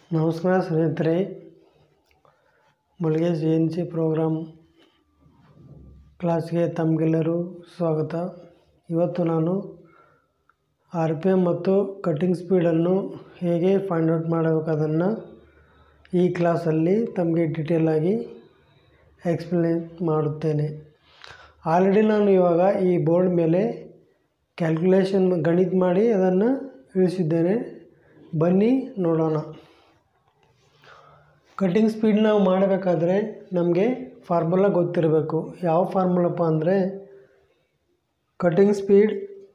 ನಮಸ್ಕಾರ ಸ್ನೇಹಿತರೆ Mulugesh G N C program ಕ್ಲಾಸ್ಗೆ ತಮಗೆಲ್ಲರೂ ಸ್ವಾಗತ ಇವತ್ತು ನಾನು ಆರ್ ಪಿ ಎಮ್ ಮತ್ತು ಕಟ್ಟಿಂಗ್ ಸ್ಪೀಡನ್ನು ಹೇಗೆ ಫೈಂಡ್ ಔಟ್ ಮಾಡಬೇಕು ಅದನ್ನು ಈ ಕ್ಲಾಸಲ್ಲಿ ತಮಗೆ ಡೀಟೇಲ್ ಆಗಿ ಎಕ್ಸ್ಪ್ಲೇನ್ ಮಾಡುತ್ತೇನೆ ಆಲ್ರೆಡಿ ನಾನು ಇವಾಗ ಈ ಬೋರ್ಡ್ ಮೇಲೆ ಕ್ಯಾಲ್ಕುಲೇಷನ್ ಗಣಿತ ಮಾಡಿ ಅದನ್ನು ಇಳಿಸಿದ್ದೇನೆ ಬನ್ನಿ ನೋಡೋಣ ಕಟ್ಟಿಂಗ್ ಸ್ಪೀಡ್ ನಾವು ಮಾಡಬೇಕಾದ್ರೆ ನಮಗೆ ಫಾರ್ಮುಲಾ ಗೊತ್ತಿರಬೇಕು ಯಾವ ಫಾರ್ಮುಲಪ್ಪ ಅಂದರೆ cutting speed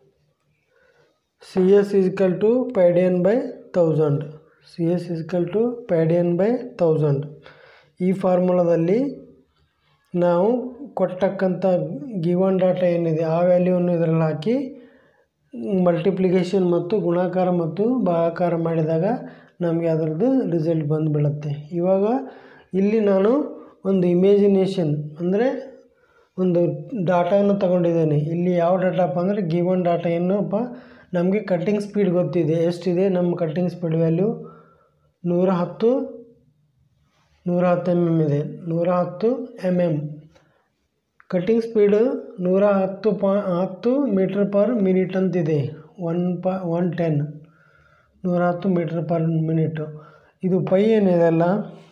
C S equal to pi D N by thousand C S equal to pi D N by thousand ಈ ಫಾರ್ಮುಲಾದಲ್ಲಿ ನಾವು ಕೊಟ್ಟಕ್ಕಂಥ ಗಿವನ್ ಡಾಟಾ ಏನಿದೆ ಆ ವ್ಯಾಲ್ಯೂವನ್ನು ಇದರಲ್ಲಿ ಹಾಕಿ ಮಲ್ಟಿಪ್ಲಿಕೇಶನ್ ಮತ್ತು ಗುಣಾಕಾರ ಮತ್ತು ಭಾಗಾಕಾರ ಮಾಡಿದಾಗ ನಮಗೆ ಅದರದ್ದು ರಿಸಲ್ಟ್ ಬಂದುಬಿಡುತ್ತೆ ಇವಾಗ ಇಲ್ಲಿ ನಾನು ಒಂದು ಇಮೇಜಿನೇಷನ್ ಅಂದರೆ ಒಂದು ಡಾಟಾವನ್ನು ತಗೊಂಡಿದ್ದೇನೆ ಇಲ್ಲಿ ಯಾವ ಡಾಟಾಪ್ಪ ಅಂದರೆ ಗಿವನ್ ಡಾಟಾ ಏನಪ್ಪ ನಮಗೆ ಕಟ್ಟಿಂಗ್ ಸ್ಪೀಡ್ ಗೊತ್ತಿದೆ ಎಷ್ಟಿದೆ ನಮ್ಮ ಕಟ್ಟಿಂಗ್ ಸ್ಪೀಡ್ ವ್ಯಾಲ್ಯೂ ನೂರ ಹತ್ತು ನೂರ ಹತ್ತು ಎಮ್ ಎಮ್ ಇದೆ ನೂರ ಹತ್ತು ಎಮ್ ಎಮ್ ಕಟ್ಟಿಂಗ್ ಸ್ಪೀಡು ನೂರ ಹತ್ತು ಪಾ ಹತ್ತು ಮೀಟ್ರ್ ಪರ್ ಮಿನಿಟ್ ಅಂತಿದೆ ಒನ್ ಪ ಒನ್ ಟೆನ್ ನೂರ ಹತ್ತು ಮೀಟ್ರ್ ಪರ್ ಮಿನಿಟು ಇದು ಪೈ ಏನಿದೆ ಅಲ್ಲ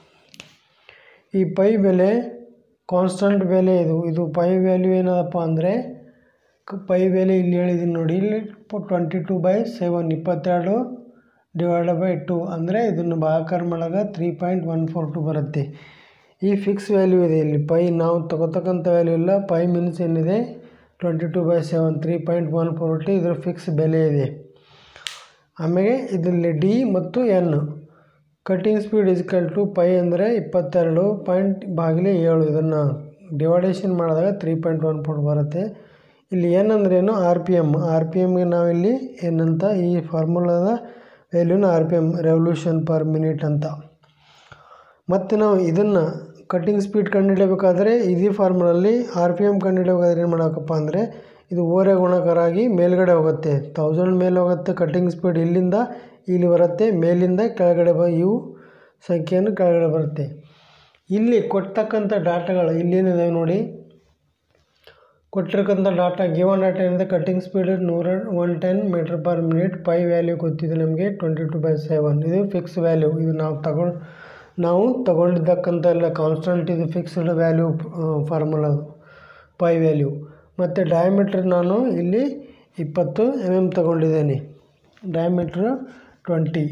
ಈ ಪೈ ಬೆಲೆ ಕಾನ್ಸ್ಟಂಟ್ ಬೆಲೆ ಇದು ಇದು ಪೈ ವ್ಯಾಲ್ಯೂ ಏನದಪ್ಪ ಅಂದರೆ ಪೈ ಬೆಲೆ ಇಲ್ಲಿ ಹೇಳಿದ್ದೀನಿ ನೋಡಿ ಇಲ್ಲಿ ಟ್ವೆಂಟಿ ಟು ಬೈ ಸೆವೆನ್ ಇಪ್ಪತ್ತೆರಡು ಡಿವೈಡ್ ಬೈ ಟು ಅಂದರೆ ಇದನ್ನು ಭಾಗಾಕಾರ ಮಾಡಾಗ three point one four two ಬರುತ್ತೆ ಈ ಫಿಕ್ಸ್ ವ್ಯಾಲ್ಯೂ ಇದೆ ಇಲ್ಲಿ ಪೈ ನಾವು ತಗೋತಕ್ಕಂಥ ವ್ಯಾಲ್ಯೂ ಇಲ್ಲ ಪೈ ಮೀನ್ಸ್ ಏನಿದೆ twenty two by seven three point one four two ಇದರ ಫಿಕ್ಸ್ ಬೆಲೆ ಇದೆ ಆಮೇಲೆ ಇದರಲ್ಲಿ ಡಿ ಮತ್ತು N cutting speed equal to pi ಅಂದರೆ ಇಪ್ಪತ್ತೆರಡು ಪಾಯಿಂಟ್ ಬಾಗಿಲೆ ಏಳು ಇದನ್ನು ಡಿವೈಡೇಷನ್ ಮಾಡಿದಾಗ ತ್ರೀ ಪಾಯಿಂಟ್ ಒನ್ ಫೋರ್ ಬರುತ್ತೆ ಇಲ್ಲಿ ಎನ್ ಅಂದ್ರೇನು R P M R P ಎಮ್ಗೆ ನಾವಿಲ್ಲಿ ಏನಂತ ಈ ಫಾರ್ಮುಲಾದ ವ್ಯಾಲ್ಯೂನ R P M revolution per minute ಅಂತ ಮತ್ತು ನಾವು ಇದನ್ನು ಕಟ್ಟಿಂಗ್ ಸ್ಪೀಡ್ ಕಂಡುಹಿಡಬೇಕಾದ್ರೆ ಇದೇ ಫಾರ್ಮುಲಲ್ಲಿ ಆರ್ ಪಿ ಎಮ್ ಕಂಡುಹಿಡಬೇಕಾದ್ರೆ ಏನು ಮಾಡಬೇಕಪ್ಪ ಅಂದರೆ ಇದು ಓರೆ ಗುಣಕಾರ ಆಗಿ ಮೇಲ್ಗಡೆ ಹೋಗುತ್ತೆ ತೌಸಂಡ್ ಮೇಲೆ ಹೋಗುತ್ತೆ ಕಟ್ಟಿಂಗ್ ಸ್ಪೀಡ್ ಇಲ್ಲಿಂದ ಇಲ್ಲಿ ಬರುತ್ತೆ ಮೇಲಿಂದ ಕೆಳಗಡೆ ಬ ಇವು ಸಂಖ್ಯೆಯನ್ನು ಕೆಳಗಡೆ ಬರುತ್ತೆ ಇಲ್ಲಿ ಕೊಡ್ತಕ್ಕಂಥ ಡಾಟಾಗಳು ಇಲ್ಲೇನಿದೆ ನೋಡಿ ಕೊಟ್ಟಿರ್ತಕ್ಕಂಥ ಡಾಟಾ ಗಿವನ್ ಡಾಟಾ ಏನಿದೆ ಕಟ್ಟಿಂಗ್ ಸ್ಪೀಡ್ ನೂರ one ten metre per minute pi value ಗೊತ್ತಿದೆ ನಮಗೆ ಟ್ವೆಂಟಿ ಟು ಬೈ ಸೆವೆನ್ ಇದು ಫಿಕ್ಸ್ ವ್ಯಾಲ್ಯೂ ಇದು ನಾವು ತಗೊಂಡು ನಾವು ತಗೊಂಡಿದ್ದಕ್ಕಂಥ ಎಲ್ಲ ಕಾನ್ಸ್ಟಂಟ್ ಇದು fixed value formula pi value ಮತ್ತು ಡಯಾಮೀಟ್ರ್ ನಾನು ಇಲ್ಲಿ ಇಪ್ಪತ್ತು ಎಮ್ ಎಮ್ ತಗೊಂಡಿದ್ದೇನೆ diameter twenty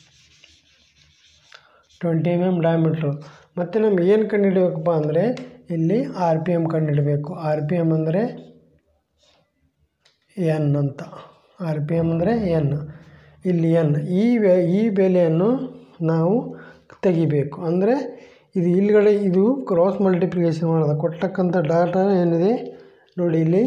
twenty M M diameter ಮತ್ತು ನಮ್ಗೆ ಏನು ಕಂಡುಹಿಡಬೇಕಪ್ಪ ಅಂದರೆ ಇಲ್ಲಿ ಆರ್ ಪಿ ಎಮ್ ಕಂಡುಹಿಡಬೇಕು ಆರ್ ಪಿ ಎಮ್ ಅಂದರೆ ಎನ್ ಅಂತ ಆರ್ ಪಿ ಎಮ್ ಅಂದರೆ ಎನ್ ಇಲ್ಲಿ ಎನ್ ಈ ವ್ಯಾ ಈ ಬೆಲೆಯನ್ನು ನಾವು ತೆಗಿಬೇಕು ಅಂದರೆ ಇದು ಇಲ್ಗಡೆ ಇದು ಕ್ರಾಸ್ ಮಲ್ಟಿಪ್ಲಿಕೇಶನ್ ಮಾಡೋದು ಕೊಟ್ಟಕ್ಕಂಥ ಡಾಟಾ ಏನಿದೆ ನೋಡಿ ಇಲ್ಲಿ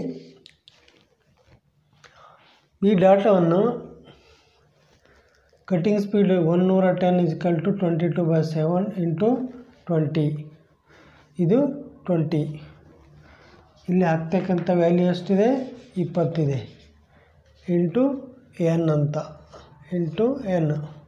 ಈ ಡಾಟಾವನ್ನು ಕಟ್ಟಿಂಗ್ ಸ್ಪೀಡ್ ಒನ್ನೂರ ten equal to twenty two by seven into twenty ಇದು ಟ್ವೆಂಟಿ ಇಲ್ಲಿ ಹಾಕ್ತಕ್ಕಂಥ ವ್ಯಾಲ್ಯೂ ಎಷ್ಟಿದೆ ಇಪ್ಪತ್ತಿದೆ ಇಂಟು ಎನ್ ಅಂತ into N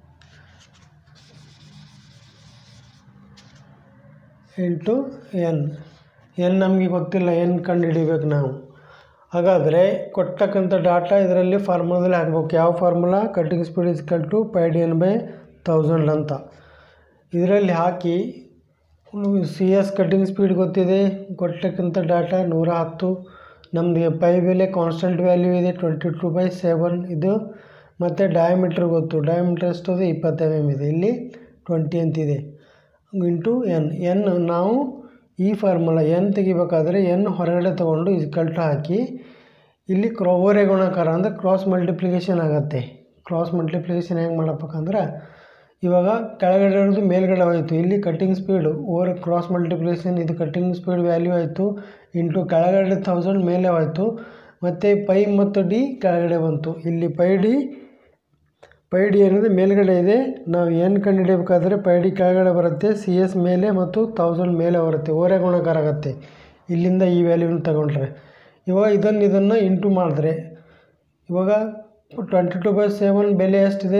into N N ನಮಗೆ ಗೊತ್ತಿಲ್ಲ ಎನ್ ಕಂಡುಹಿಡಿಬೇಕು ನಾವು ಹಾಗಾದರೆ ಕೊಟ್ಟಕ್ಕಂಥ ಡಾಟಾ ಇದರಲ್ಲಿ ಫಾರ್ಮುಲಾದಲ್ಲಿ ಹಾಕ್ಬೇಕು ಯಾವ formula cutting speed equal to pi D N by thousand ಅಂತ ಇದರಲ್ಲಿ ಹಾಕಿ ಸಿ ಎಸ್ ಕಟ್ಟಿಂಗ್ ಸ್ಪೀಡ್ ಗೊತ್ತಿದೆ ಕೊಟ್ಟಕ್ಕಂಥ ಡಾಟಾ ನೂರ ಹತ್ತು ನಮಗೆ ಪೈ ಬೆಲೆ ಕಾನ್ಸ್ಟಂಟ್ ವ್ಯಾಲ್ಯೂ ಇದೆ ಟ್ವೆಂಟಿ ಟು ಬೈ ಸೆವೆನ್ ಇದು ಮತ್ತು ಡಯಾಮೀಟ್ರ್ ಗೊತ್ತು ಡಯಾಮೀಟ್ರ್ ಎಷ್ಟದು ಇಪ್ಪತ್ತು ಎಮ್ ಎಮ್ ಇದೆ ಇಲ್ಲಿ ಟ್ವೆಂಟಿ ಅಂತಿದೆ ಇಂಟು ಎನ್ ಎನ್ ನಾವು ಈ ಫಾರ್ಮುಲಾ ಎನ್ ತೆಗಿಬೇಕಾದ್ರೆ ಎನ್ ಹೊರಗಡೆ ತೊಗೊಂಡು ಇಸ್ಕಲ್ಟು ಹಾಕಿ ಇಲ್ಲಿ ಕ್ರೋ ಓರೆ ಗುಣಾಕಾರ ಅಂದರೆ ಕ್ರಾಸ್ ಮಲ್ಟಿಪ್ಲಿಕೇಶನ್ ಆಗುತ್ತೆ ಕ್ರಾಸ್ ಮಲ್ಟಿಪ್ಲಿಕೇಶನ್ ಹೆಂಗೆ ಮಾಡಬೇಕಂದ್ರೆ ಇವಾಗ ಕೆಳಗಡೆ ಇರೋದು ಮೇಲ್ಗಡೆ ಹೋಯಿತು ಇಲ್ಲಿ cutting speed over cross multiplication ಇದು ಕಟ್ಟಿಂಗ್ ಸ್ಪೀಡ್ ವ್ಯಾಲ್ಯೂ ಆಯಿತು ಇಂಟು ಕೆಳಗಡೆ ತೌಸಂಡ್ ಮೇಲೆ ಹೋಯಿತು ಮತ್ತು ಪೈ ಮತ್ತು ಡಿ ಕೆಳಗಡೆ ಬಂತು ಇಲ್ಲಿ ಪೈ ಡಿ ಪೈ ಡಿ ಏನಿದೆ ಮೇಲ್ಗಡೆ ಇದೆ ನಾವು ಏನು ಕಂಡುಹಿಡಿಯಬೇಕಾದ್ರೆ ಪೈ ಡಿ ಕೆಳಗಡೆ ಬರುತ್ತೆ ಸಿ ಎಸ್ ಮೇಲೆ ಮತ್ತು ತೌಸಂಡ್ ಮೇಲೆ ಬರುತ್ತೆ ಓರೆ ಗುಣಕಾರ ಆಗುತ್ತೆ ಇಲ್ಲಿಂದ ಈ ವ್ಯಾಲ್ಯೂನ ತಗೊಂಡ್ರೆ ಇವಾಗ ಇದನ್ನು ಇದನ್ನು ಇಂಟು ಮಾಡಿದ್ರೆ ಇವಾಗ ಟ್ವೆಂಟಿ ಟು ಬೈ ಸೆವೆನ್ ಬೆಲೆ ಎಷ್ಟಿದೆ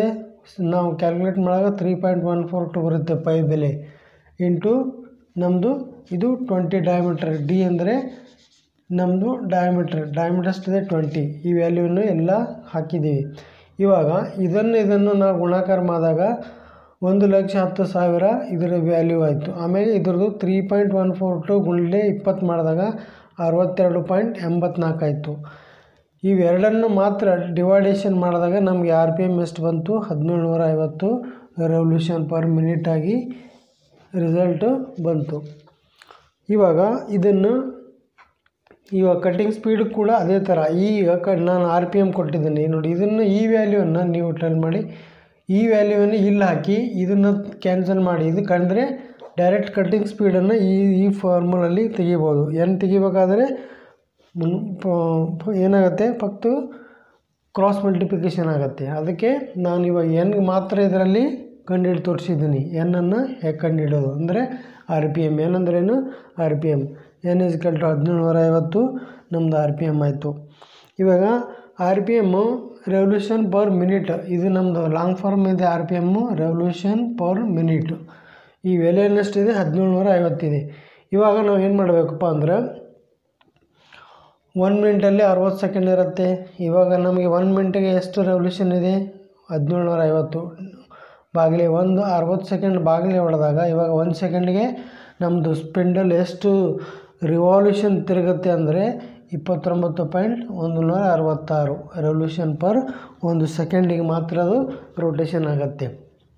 ನಾವು ಕ್ಯಾಲ್ಕುಲೇಟ್ ಮಾಡಿದಾಗ three point one four two ಬರುತ್ತೆ ಪೈ ಬೆಲೆ ಇಂಟು ನಮ್ಮದು ಇದು ಟ್ವೆಂಟಿ ಡಯಾಮೀಟ್ರ್ ಡಿ ಅಂದರೆ ನಮ್ಮದು ಡಯಾಮೀಟ್ರ್ ಡಯಾಮೀಟ್ರ್ ಎಷ್ಟಿದೆ ಟ್ವೆಂಟಿ ಈ ವ್ಯಾಲ್ಯೂವನ್ನು ಎಲ್ಲ ಹಾಕಿದ್ದೀವಿ ಇವಾಗ ಇದನ್ನು ಇದನ್ನು ನಾವು ಗುಣಾಕಾರ ಮಾಡಿದಾಗ ಒಂದು ಲಕ್ಷ ಹತ್ತು ಸಾವಿರ ಇದರ ವ್ಯಾಲ್ಯೂ ಆಯಿತು ಆಮೇಲೆ ಇದ್ರದ್ದು three point one four two ಗುಂಡ್ಲೆ ಇಪ್ಪತ್ತು ಮಾಡಿದಾಗ ಅರವತ್ತೆರಡು ಪಾಯಿಂಟ್ ಎಂಬತ್ನಾಲ್ಕು ಆಯಿತು ಇವೆರಡನ್ನು ಮಾತ್ರ ಡಿವೈಡೇಷನ್ ಮಾಡಿದಾಗ ನಮಗೆ ಆರ್ ಪಿ ಎಮ್ ಎಷ್ಟು ಬಂತು ಹದಿನೇಳು ನೂರ ಐವತ್ತು ರೆವಲ್ಯೂಷನ್ ಪರ್ ಮಿನಿಟ್ ಆಗಿ ರಿಸಲ್ಟು ಬಂತು ಇವಾಗ ಇದನ್ನು ಇವಾಗ ಕಟ್ಟಿಂಗ್ ಸ್ಪೀಡ್ ಕೂಡ ಅದೇ ಥರ ಈಗ ಕ ನಾನು ಆರ್ ಪಿ ಎಮ್ ಕೊಟ್ಟಿದ್ದೀನಿ ನೋಡಿ ಇದನ್ನು ಈ ವ್ಯಾಲ್ಯೂವನ್ನು ನೀವು ಟ್ರೈಲ್ ಮಾಡಿ ಈ ವ್ಯಾಲ್ಯೂವನ್ನು ಇಲ್ಲಿ ಹಾಕಿ ಇದನ್ನು ಕ್ಯಾನ್ಸಲ್ ಮಾಡಿ ಇದು ಕಂಡ್ರೆ ಡೈರೆಕ್ಟ್ ಕಟ್ಟಿಂಗ್ ಸ್ಪೀಡನ್ನು ಈ ಈ ಫಾರ್ಮುಲಲ್ಲಿ ತೆಗಿಬೋದು ಏನು ತೆಗಿಬೇಕಾದ್ರೆ ಮುನ್ ಪ- ಪ- ಏನಾಗುತ್ತೆ ಫಕ್ತು ಕ್ರಾಸ್ ಮಲ್ಟಿಪ್ಲಿಕೇಶನ್ ಆಗುತ್ತೆ ಅದಕ್ಕೆ ನಾನು ಇವಾಗ ಎನ್ ಮಾತ್ರ ಇದರಲ್ಲಿ ಕಂಡುಹಿಡಿದು ತೋರಿಸಿದ್ದೀನಿ ಎನ್ನನ್ನು ಹೇಗೆ ಕಂಡುಹಿಡೋದು ಅಂದರೆ ಆರ್ ಪಿ ಎಮ್ ಏನಂದ್ರೇನು R P M N is to ಹದಿನೇಳು ನೂರ ಐವತ್ತು ನಮ್ಮದು ಆರ್ ಪಿ ಎಮ್ ಆಯಿತು ಇವಾಗ R P M revolution per minute ಇದು ನಮ್ಮದು ಲಾಂಗ್ ಫಾರ್ಮ್ ಇದೆ R P M revolution per minute ಈ ಬೆಲೆ ಎಷ್ಟಿದೆ ಹದಿನೇಳು ನೂರ ಐವತ್ತಿದೆ ಇವಾಗ ನಾವು ಏನು ಮಾಡಬೇಕಪ್ಪ ಅಂದ್ರೆ ಒನ್ ಮಿನಿಟಲ್ಲಿ ಅರವತ್ತು ಸೆಕೆಂಡ್ ಇರುತ್ತೆ ಇವಾಗ ನಮಗೆ ಒನ್ ಮಿನಿಟಿಗೆ ಎಷ್ಟು ರೆವಲ್ಯೂಷನ್ ಇದೆ ಹದಿನೇಳು ನೂರ ಐವತ್ತು ಬಾಗಿಲಿ ಒಂದು ಅರವತ್ತು ಸೆಕೆಂಡ್ ಬಾಗಿಲಿ ಹೊಡೆದಾಗ ಇವಾಗ ಒಂದು ಸೆಕೆಂಡಿಗೆ ನಮ್ಮದು ಸ್ಪಿಂಡಲ್ ಎಷ್ಟು ರಿವಾಲ್ಯೂಷನ್ ತಿರುಗುತ್ತೆ ಅಂದರೆ ಇಪ್ಪತ್ತೊಂಬತ್ತು ಪಾಯಿಂಟ್ ಒಂದು ನೂರ ಅರವತ್ತಾರು ರೆವಲ್ಯೂಷನ್ ಪರ್ ಒಂದು ಸೆಕೆಂಡಿಗೆ ಮಾತ್ರ ಅದು ರೊಟೇಷನ್ ಆಗುತ್ತೆ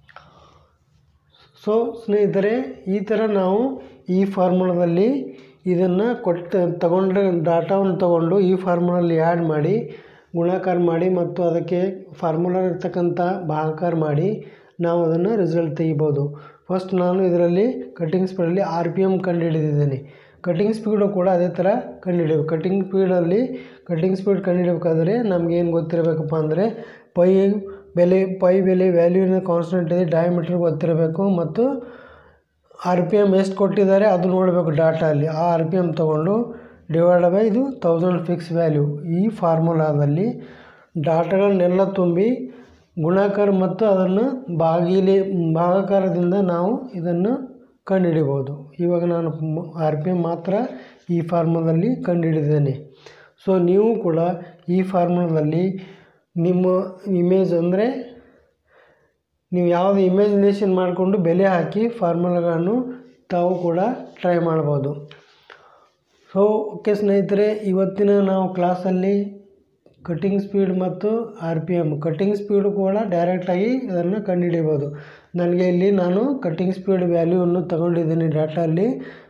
ಸೊ ಸ್ನೇಹಿತರೆ ಈ ಥರ ನಾವು ಈ ಫಾರ್ಮುಲಾದಲ್ಲಿ ಇದನ್ನು ಕೊಟ್ಟು ತಗೊಂಡ್ರೆ ಡಾಟಾವನ್ನು ತಗೊಂಡು ಈ ಫಾರ್ಮುಲಲ್ಲಿ ಆ್ಯಡ್ ಮಾಡಿ ಗುಣಾಕಾರ ಮಾಡಿ ಮತ್ತು ಅದಕ್ಕೆ ಫಾರ್ಮುಲಾ ಇರ್ತಕ್ಕಂಥ ಭಾಗಾಕಾರ ಮಾಡಿ ನಾವು ಅದನ್ನು ರಿಸಲ್ಟ್ ತೆಗಿಬೋದು ಫಸ್ಟ್ ನಾನು ಇದರಲ್ಲಿ ಕಟ್ಟಿಂಗ್ ಸ್ಪೀಡಲ್ಲಿ ಆರ್ ಪಿ ಎಮ್ ಕಂಡುಹಿಡಿದಿದ್ದೀನಿ ಕಟ್ಟಿಂಗ್ ಸ್ಪೀಡು ಕೂಡ ಅದೇ ಥರ ಕಂಡುಹಿಡಿಯಬೇಕು ಕಟ್ಟಿಂಗ್ ಸ್ಪೀಡಲ್ಲಿ ಕಟ್ಟಿಂಗ್ ಸ್ಪೀಡ್ ಕಂಡುಹಿಡಬೇಕಾದ್ರೆ ನಮಗೇನು ಗೊತ್ತಿರಬೇಕಪ್ಪ ಅಂದರೆ ಪೈ ಬೆಲೆ ಪೈ ಬೆಲೆ ವ್ಯಾಲ್ಯೂನ ಕಾನ್ಸ್ಟೆಂಟ್ ಇದೆ ಡಯಾಮೀಟ್ರ್ ಗೊತ್ತಿರಬೇಕು ಮತ್ತು ಆರ್ ಪಿ ಎಮ್ ಎಷ್ಟು ಕೊಟ್ಟಿದ್ದಾರೆ ಅದು ನೋಡಬೇಕು ಡಾಟಾ ಅಲ್ಲಿ ಆ ಆರ್ ಪಿ ಎಮ್ ತೊಗೊಂಡು ಡಿವೈಡ್ ಬೈ ಇದು ತೌಸಂಡ್ ಫಿಕ್ಸ್ ವ್ಯಾಲ್ಯೂ ಈ ಫಾರ್ಮುಲಾದಲ್ಲಿ ಡಾಟಾಗಳನ್ನೆಲ್ಲ ತುಂಬಿ ಗುಣಾಕಾರ ಮತ್ತು ಅದನ್ನು ಬಾಗಿಲಿ ಭಾಗಾಕಾರದಿಂದ ನಾವು ಇದನ್ನು ಕಂಡುಹಿಡಿಬೋದು ಇವಾಗ ನಾನು ಆರ್ ಪಿ ಎಮ್ ಮಾತ್ರ ಈ ಫಾರ್ಮುಲಾದಲ್ಲಿ ಕಂಡುಹಿಡಿದ್ದೇನೆ ಸೊ ನೀವು ಕೂಡ ಈ ಫಾರ್ಮುಲಾದಲ್ಲಿ ನಿಮ್ಮ ಇಮೇಜ್ ಅಂದರೆ ನೀವು ಯಾವುದು ಇಮ್ಯಾಜಿನೇಷನ್ ಮಾಡಿಕೊಂಡು ಬೆಲೆ ಹಾಕಿ ಫಾರ್ಮುಲಾಗಳನ್ನು ತಾವು ಕೂಡ ಟ್ರೈ ಮಾಡ್ಬೋದು ಸೊ ಓಕೆ ಸ್ನೇಹಿತರೆ ಇವತ್ತಿನ ನಾವು ಕ್ಲಾಸಲ್ಲಿ ಕಟ್ಟಿಂಗ್ ಸ್ಪೀಡ್ ಮತ್ತು R P M cutting speed ಕೂಡ ಡೈರೆಕ್ಟಾಗಿ ಅದನ್ನು ಕಂಡುಹಿಡಿಬೋದು ನನಗೆ ಇಲ್ಲಿ ನಾನು ಕಟ್ಟಿಂಗ್ ಸ್ಪೀಡ್ ವ್ಯಾಲ್ಯೂವನ್ನು ತಗೊಂಡಿದ್ದೀನಿ ಡಾಟಲ್ಲಿ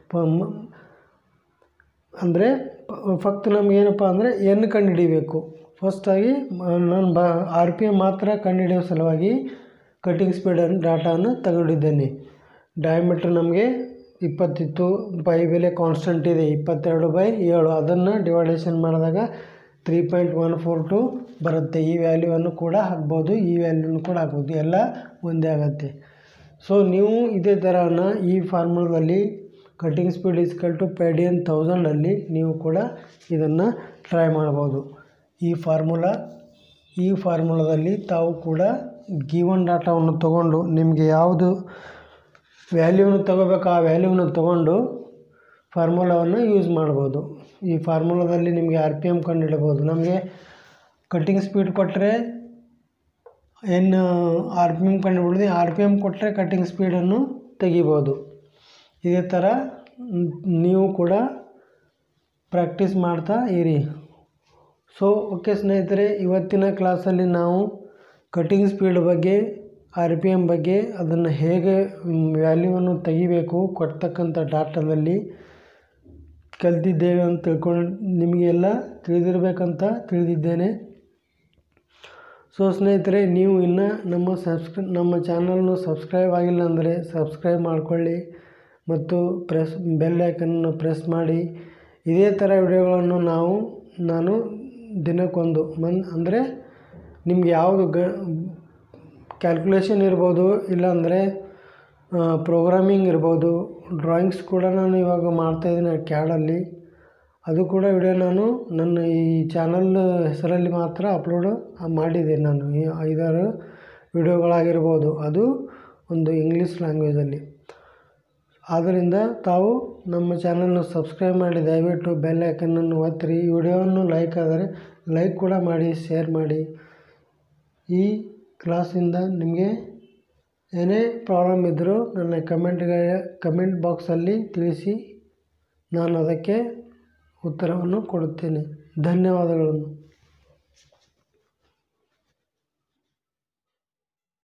ಅಂದರೆ ಫಕ್ತ್ ನಮಗೇನಪ್ಪ ಅಂದರೆ ಎನ್ ಕಂಡುಹಿಡಿಬೇಕು ಫಸ್ಟಾಗಿ ನಾನು ಬ ಆರ್ ಪಿ ಎಮ್ ಮಾತ್ರ ಕಂಡುಹಿಡಿಯೋ ಸಲುವಾಗಿ ಕಟ್ಟಿಂಗ್ ಸ್ಪೀಡನ್ನು ಡಾಟಾವನ್ನು ತಗೊಂಡಿದ್ದೇನೆ ಡಯಾಮೀಟ್ರ್ ನಮಗೆ ಇಪ್ಪತ್ತಿತ್ತು ಬೈ ಬೆಲೆ ಕಾನ್ಸ್ಟೆಂಟ್ ಇದೆ ಇಪ್ಪತ್ತೆರಡು ಬೈ ಏಳು ಅದನ್ನು ಡಿವೈಡೇಷನ್ ಮಾಡಿದಾಗ three point one four two ಬರುತ್ತೆ ಈ ವ್ಯಾಲ್ಯೂವನ್ನು ಕೂಡ ಹಾಕ್ಬೋದು ಈ ವ್ಯಾಲ್ಯೂನು ಕೂಡ ಹಾಕ್ಬೋದು ಎಲ್ಲ ಒಂದೇ ಆಗುತ್ತೆ ಸೊ ನೀವು ಇದೇ ಥರನ ಈ ಫಾರ್ಮುಲಾದಲ್ಲಿ cutting speed equal to pi D N ತೌಸಂಡಲ್ಲಿ ನೀವು ಕೂಡ ಇದನ್ನು ಟ್ರೈ ಮಾಡ್ಬೋದು ಈ ಫಾರ್ಮುಲಾ ಈ ಫಾರ್ಮುಲಾದಲ್ಲಿ ತಾವು ಕೂಡ ಗಿವನ್ ಡಾಟಾವನ್ನು ತಗೊಂಡು ನಿಮಗೆ ಯಾವುದು ವ್ಯಾಲ್ಯೂವನ್ನು ತಗೋಬೇಕು ಆ ವ್ಯಾಲ್ಯೂವನ್ನು ತಗೊಂಡು ಫಾರ್ಮುಲಾವನ್ನು ಯೂಸ್ ಮಾಡ್ಬೋದು ಈ ಫಾರ್ಮುಲಾದಲ್ಲಿ ನಿಮಗೆ ಆರ್ ಪಿ ಎಮ್ ಕಂಡುಹಿಡ್ಬೋದು ನಮಗೆ ಕಟ್ಟಿಂಗ್ ಸ್ಪೀಡ್ ಕೊಟ್ಟರೆ ಏನು ಆರ್ ಪಿ ಎಮ್ ಕಂಡುಹಿಡಿದು ಆರ್ ಪಿ ಎಮ್ ಕೊಟ್ಟರೆ ಕಟ್ಟಿಂಗ್ ಸ್ಪೀಡನ್ನು ತೆಗಿಬೋದು ಇದೇ ಥರ ನ್- ನೀವು ಕೂಡ ಪ್ರಾಕ್ಟೀಸ್ ಮಾಡ್ತಾ ಇರಿ ಸೊ ಓಕೆ ಸ್ನೇಹಿತರೆ ಇವತ್ತಿನ ಕ್ಲಾಸಲ್ಲಿ ನಾವು ಕಟ್ಟಿಂಗ್ ಸ್ಪೀಡ್ ಬಗ್ಗೆ ಆರ್ ಪಿ ಎಮ್ ಬಗ್ಗೆ ಅದನ್ನು ಹೇಗೆ ವ್ಯಾಲ್ಯೂವನ್ನು ತೆಗಿಬೇಕು ಕೊಡ್ತಕ್ಕಂಥ ಡಾಟಾದಲ್ಲಿ ಕಲ್ತಿದ್ದೇವೆ ಅಂತ ತಿಳ್ಕೊಂಡು ನಿಮಗೆಲ್ಲ ತಿಳಿದಿರಬೇಕಂತ ತಿಳಿದಿದ್ದೇನೆ ಸೊ ಸ್ನೇಹಿತರೆ ನೀವು ಇನ್ನೂ ನಮ್ಮ ಸಬ್ಸ್ಕ್ರೈ ನಮ್ಮ ಚಾನಲ್ನು ಸಬ್ಸ್ಕ್ರೈಬ್ ಆಗಿಲ್ಲ ಅಂದರೆ ಸಬ್ಸ್ಕ್ರೈಬ್ ಮಾಡಿಕೊಳ್ಳಿ ಮತ್ತು ಪ್ರೆಸ್ ಬೆಲ್ ಐಕನ್ನು ಪ್ರೆಸ್ ಮಾಡಿ ಇದೇ ಥರ ವಿಡಿಯೋಗಳನ್ನು ನಾವು ನಾನು ದಿನಕ್ಕೊಂದು ಮನ್ ಅಂದರೆ ನಿಮ್ಗೆ ಯಾವುದು ಗ ಕ್ಯಾಲ್ಕುಲೇಷನ್ ಇರ್ಬೋದು ಇಲ್ಲಾಂದರೆ ಪ್ರೋಗ್ರಾಮಿಂಗ್ ಇರ್ಬೋದು ಡ್ರಾಯಿಂಗ್ಸ್ ಕೂಡ ನಾನು ಇವಾಗ ಮಾಡ್ತಾಯಿದ್ದೀನಿ ಕ್ಯಾಡಲ್ಲಿ ಅದು ಕೂಡ ವಿಡಿಯೋ ನಾನು ನನ್ನ ಈ ಚಾನಲ್ ಹೆಸರಲ್ಲಿ ಮಾತ್ರ ಅಪ್ಲೋಡ್ ಮಾಡಿದ್ದೀನಿ ನಾನು ಈ ಐದಾರು ವಿಡಿಯೋಗಳಾಗಿರ್ಬೋದು ಅದು ಒಂದು ಇಂಗ್ಲೀಷ್ ಲ್ಯಾಂಗ್ವೇಜಲ್ಲಿ ಆದ್ದರಿಂದ ತಾವು ನಮ್ಮ ಚಾನಲ್ನ ಸಬ್ಸ್ಕ್ರೈಬ್ ಮಾಡಿ ದಯವಿಟ್ಟು ಬೆಲ್ ಐಕನನ್ನು ಒತ್ತಿರಿ ಈ ವಿಡಿಯೋವನ್ನು ಲೈಕ್ ಆದರೆ ಲೈಕ್ ಕೂಡ ಮಾಡಿ ಶೇರ್ ಮಾಡಿ ಈ ಕ್ಲಾಸಿಂದ ನಿಮಗೆ ಏನೇ ಪ್ರಾಬ್ಲಮ್ ಇದ್ದರೂ ನನ್ನ ಕಮೆಂಟ್ಗೆ ಕಮೆಂಟ್ ಬಾಕ್ಸಲ್ಲಿ ತಿಳಿಸಿ ನಾನು ಅದಕ್ಕೆ ಉತ್ತರವನ್ನು ಕೊಡುತ್ತೇನೆ ಧನ್ಯವಾದಗಳನ್ನು